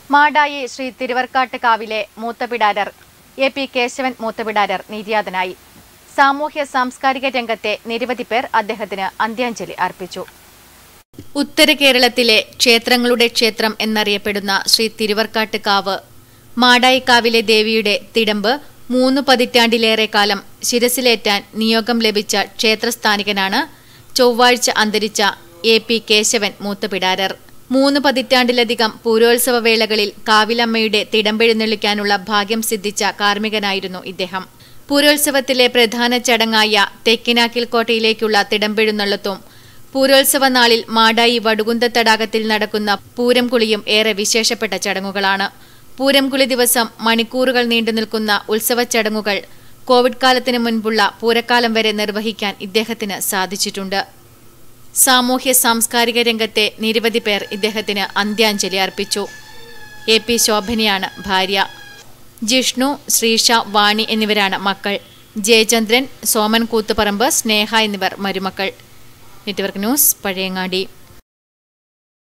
മാടായി ശ്രീ തിരുവർക്കാട്ട് കാവിലെ മൂത്തപിടാരർ A P Keshavan മൂത്തപിടാരർ നിര്യാതനായി സാമൂഹ്യ സാംസ്കാരിക രംഗത്തെ നിരവധി പേർ അദ്ദേഹത്തിന് അന്ത്യാഞ്ജലി അർപ്പിച്ചു ഉത്തര കേരളത്തിലെ ക്ഷേത്രങ്ങളുടെ ക്ഷേത്രം എന്നറിയപ്പെടുന്ന ശ്രീ തിരുവർക്കാട്ട് കാവ് മാടായിക്കാവിലെ ദേവിയുടെ തിടമ്പ് മൂന്ന് പതിറ്റാണ്ടിലേറെ കാലം ശിരസിലേറ്റാൻ നിയോഗം ലഭിച്ച ക്ഷേത്രസ്ഥാനികനാണ് ചൊവ്വാഴ്ച അന്തരിച്ച എ പി കേശവൻ മൂത്തപിടാരർ മൂന്ന് പതിറ്റാണ്ടിലധികം പൂരോത്സവ വേളകളിൽ കാവിലമ്മയുടെ തിടമ്പെഴുന്നള്ളിക്കാനുള്ള ഭാഗ്യം സിദ്ധിച്ച കാർമ്മികനായിരുന്നു ഇദ്ദേഹം പൂരോത്സവത്തിലെ പ്രധാന ചടങ്ങായ തെക്കിനാക്കിൽ കോട്ടയിലേക്കുള്ള തിടമ്പെഴുന്നള്ളത്തും പൂരോത്സവ നാളിൽ മാടായി വടുകുന്ത തടാകത്തിൽ നടക്കുന്ന പൂരം കുളിയും ഏറെ വിശേഷപ്പെട്ട ചടങ്ങുകളാണ് പൂരം കുളി ദിവസം മണിക്കൂറുകൾ നീണ്ടു നിൽക്കുന്ന ഉത്സവ ചടങ്ങുകൾ കോവിഡ് കാലത്തിന് മുൻപുള്ള പൂരക്കാലം വരെ നിർവഹിക്കാൻ ഇദ്ദേഹത്തിന് സാധിച്ചിട്ടുണ്ട് സാമൂഹ്യ സാംസ്കാരിക രംഗത്തെ നിരവധി പേർ ഇദ്ദേഹത്തിന് അന്ത്യാഞ്ജലി അർപ്പിച്ചു എ പി ശോഭനയാണ് ഭാര്യ ജിഷ്ണു ശ്രീഷ വാണി എന്നിവരാണ് മക്കൾ ജയചന്ദ്രൻ സോമൻ കൂത്തുപറമ്പ് സ്നേഹ എന്നിവർ മരുമക്കൾ നെറ്റ്വർക്ക് ന്യൂസ് പഴയങ്ങാടി